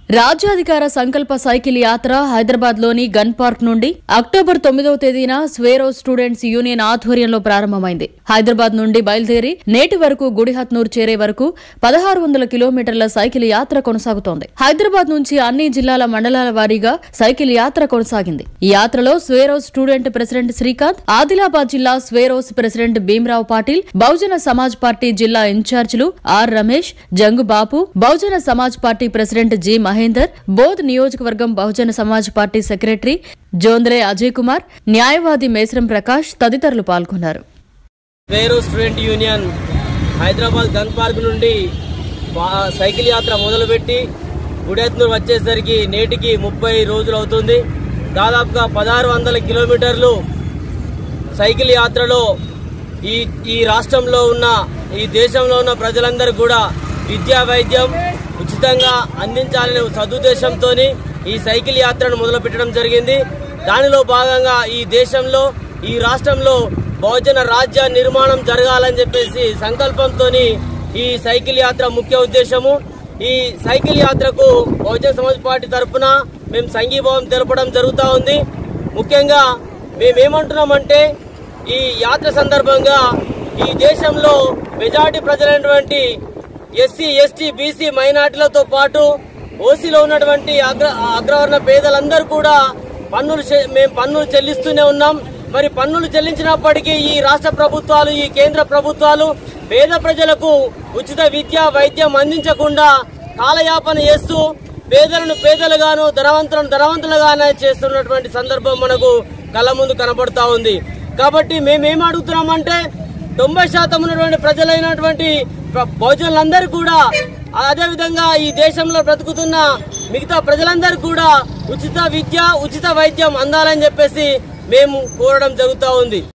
రాజ్యాధికార సంకల్ప సైకిల్ యాత్ర హైదరాబాద్ లోని గన్ పార్క్ నుండి అక్టోబర్ తొమ్మిదవ తేదీన స్వేరో స్టూడెంట్స్ యూనియన్ ఆధ్వర్యంలో ప్రారంభమైంది హైదరాబాద్ నుండి బయలుదేరి నేటి వరకు గుడిహత్నూర్ చేరే వరకు పదహారు వందల కిలోమీటర్ల సైకిల్ యాత్ర కొనసాగుతోంది హైదరాబాద్ నుంచి అన్ని జిల్లాల మండలాల వారీగా సైకిల్ యాత్ర కొనసాగింది ఈ యాత్రలో స్వేరో స్టూడెంట్ ప్రెసిడెంట్ శ్రీకాంత్ ఆదిలాబాద్ జిల్లా స్వేరోస్ ప్రెసిడెంట్ భీమరావు పాటిల్ బహుజన సమాజ్ పార్టీ జిల్లా ఇన్ఛార్జీలు R Ramesh Jangu Bapu Bahujan Samaj party president G Mahender Boath నియోజకవర్గం బహుజన సమాజ్ పార్టీ సెక్రటరీ జోంద్రే అజయ్ కుమార్ న్యాయవాది మేశ్రం ప్రకాష్ తదితరులు పాల్గొన్నారు వేరు student union Hyderabad gun park నుండి వా- సైకిల్ యాత్ర మొదలుపెట్టి గుడెత్నూరు వచ్చేసరికి నేటికి ముప్పై రోజులు అవుతుంది దాదాపుగా పదహారు వందల కిలోమీటర్లు సైకిల్ యాత్రలో ఈ ఈ రాష్ట్రంలో ఉన్న ఈ దేశంలో ఉన్న ప్రజలందరూ కూడా విద్యా వైద్యం ఉచితంగా అందించాలనే సదుద్దేశంతో ఈ సైకిల్ యాత్రను మొదలుపెట్టడం జరిగింది దానిలో భాగంగా ఈ దేశంలో ఈ రాష్ట్రంలో బహుజన రాజ్య నిర్మాణం జరగాలని చెప్పేసి సంకల్పంతో ఈ సైకిల్ యాత్ర ముఖ్య ఉద్దేశము ఈ సైకిల్ యాత్రకు బహుజన సమాజ్ పార్టీ తరఫున మేము సంఘీభావం తెలపడం జరుగుతూ ఉంది ముఖ్యంగా మేమేమంటున్నామంటే ఈ యాత్ర సందర్భంగా ఈ దేశంలో మెజార్టీ ప్రజలైనటువంటి ఎస్సీ ఎస్టీ బీసీ మైనార్టీలతో పాటు ఓసీలో ఉన్నటువంటి అగ్ర అగ్రవర్ణ పేదలందరూ కూడా పన్నులు చె- మేము పన్నులు చెల్లిస్తూనే ఉన్నాం మరి పన్నులు చెల్లించినప్పటికీ ఈ రాష్ట్ర ప్రభుత్వాలు ఈ కేంద్ర ప్రభుత్వాలు పేద ప్రజలకు ఉచిత విద్య వైద్యం అందించకుండా కాలయాపన చేస్తూ పేదలను పేదలుగాను ధనవంతులను ధనవంతులుగానే చేస్తున్నటువంటి సందర్భం మనకు కళ్ళ ముందు కనబడతా ఉంది కాబట్టి మేమేం అడుగుతున్నామంటే తొంభై శాతం ఉన్నటువంటి ప్రజలైనటువంటి ప్ర- బహుజనులందరూ కూడా అదేవిధంగా ఈ దేశంలో బ్రతుకుతున్న మిగతా ప్రజలందరూ కూడా ఉచిత విద్య ఉచిత వైద్యం అందాలని చెప్పేసి మేము కోరడం జరుగుతూ ఉంది